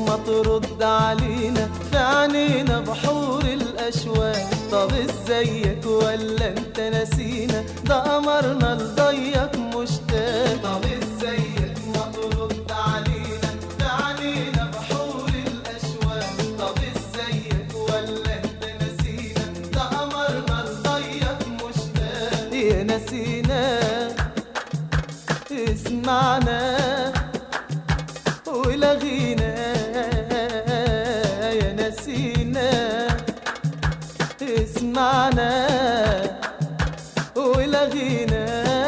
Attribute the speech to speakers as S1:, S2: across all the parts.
S1: ما ترد علينا في عينينا بحور الاشواق طب ازيك ولا انت نسينا ده قمرنا لضيق مشتاق طب ازيك ما ترد علينا في عينينا بحور الاشواق طب ازيك ولا انت نسينا ده قمرنا لضيق مشتاق يا نسينا اسمعنا ولغينا يا نسينا اسمعنا ولغينا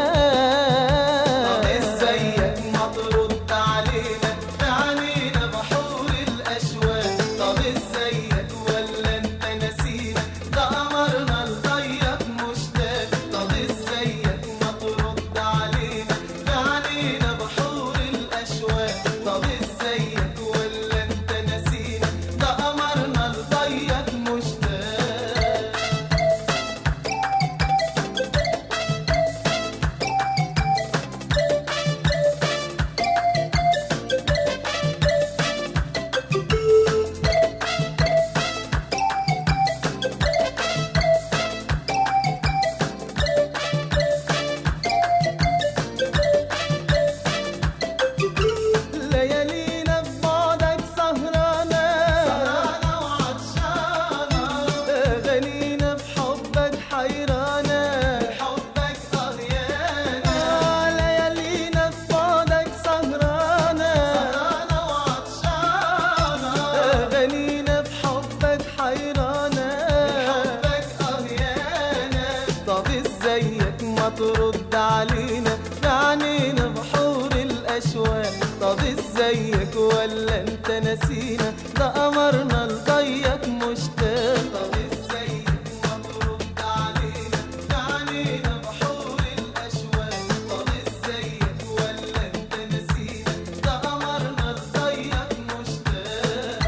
S1: طب ازيك ما ترد علينا في عينينا بحور الاشواق طب ازيك ولا انت نسينا ده قمرنا لضيق مشتاق طب ازيك ما ترد علينا في عينينا بحور الاشواق طب ازيك ولا انت نسينا ده قمرنا لضيق مشتاق ليالينا في بعدك سهرانة سهرانة وعطشانة أغانينا في حبك حيرانة حبك قريانة ليالينا في بعدك سهرانة سهرانة وعطشانة أغانينا في حبك حيرانة حبك قريانة طب ازيك ما ترد علينا في عينينا بحور الاشواق طب ازيك ولا انت نسينا ده قمرنا لضيق مشتاق طب ازيك ما ترد علينا في عينينا بحور الاشواق طب ازيك ولا انت نسينا ده قمرنا لضيق مشتاق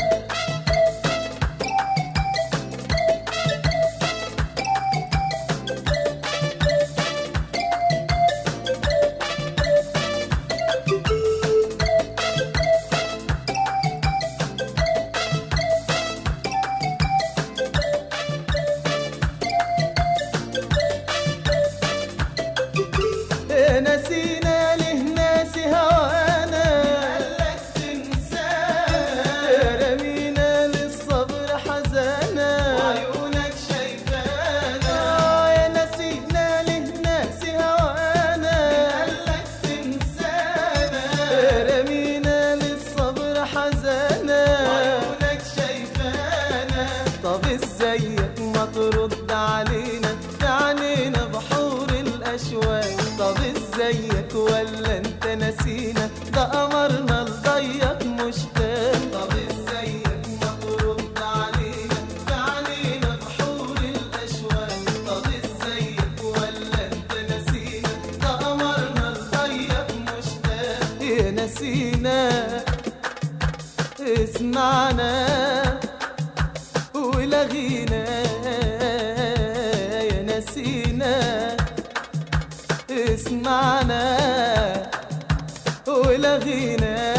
S1: نسينا له ناس هوانا قالك تنسانا رمينا للصبر حزانا وعيونك شايفانا يا نسينا له ناس هوانا قالك تنسانا رمينا للصبر حزانا وعيونك شايفانا طب ازيك ما ترد علينا في عينينا بحور الاشواق طب ازيك ولا انت نسينا ده قمرنا لضيق مشتاق طب ازيك ما ترد علينا في عينينا بحور الاشواق طب ازيك ولا انت نسينا ده قمرنا لضيق مشتاق يا نسينا اسمعنا ولغينا يا نسينا اسمعنا ولغينا